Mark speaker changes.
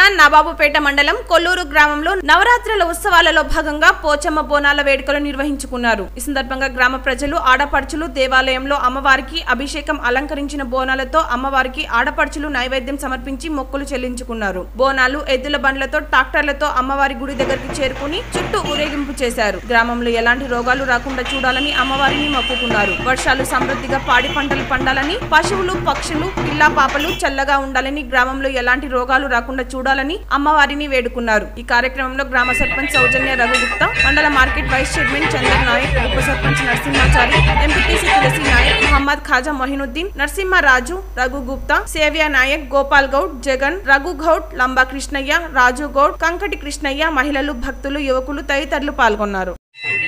Speaker 1: జిల్లా నవాబుపేట మండలం కొల్లూరు గ్రామంలో నవరాత్రుల ఉత్సవాలలో భాగంగా పోచమ్మ బోనాల వేడుకలు నిర్వహించుకున్నారు ఈ సందర్భంగా గ్రామ ప్రజలు ఆడపడుచులు దేవాలయంలో అమ్మవారికి అభిషేకం అలంకరించిన బోనాలతో అమ్మవారికి ఆడపడుచులు నైవేద్యం సమర్పించి మొక్కులు చెల్లించుకున్నారు బోనాలు ఎద్దుల బండ్లతో ట్రాక్టర్లతో అమ్మవారి గుడి దగ్గరికి చేరుకుని చుట్టూ ఊరేగింపు చేశారు గ్రామంలో ఎలాంటి రోగాలు రాకుండా చూడాలని అమ్మవారిని మొక్కుకున్నారు వర్షాలు సమృద్ధిగా పాడి పంటలు పండాలని పశువులు పక్షులు పిల్లా పాపలు చల్లగా ఉండాలని గ్రామంలో ఎలాంటి రోగాలు రాకుండా చూడాలని అమ్మవారిని వేడుకున్నారు ఈ కార్యక్రమంలో గ్రామ సర్పంచ్ సౌజన్య రఘుగుప్తా మండల market vice chairman Chandar Naik ఉప సర్పంచ్ నరసింహాచారి ఎంపీటీసీ తులసి నాయక్ మహమ్మద్ ఖాజా మొహినుద్దీన్ నరసింహరాజు రఘు గుప్తా సేవ్య నాయక్ గోపాల్ గౌడ్ జగన్ రఘు గౌడ్ లంబా కృష్ణయ్య రాజు గౌడ్ కంకటి కృష్ణయ్య మహిళలు భక్తులు యువకులు తదితరులు పాల్గొన్నారు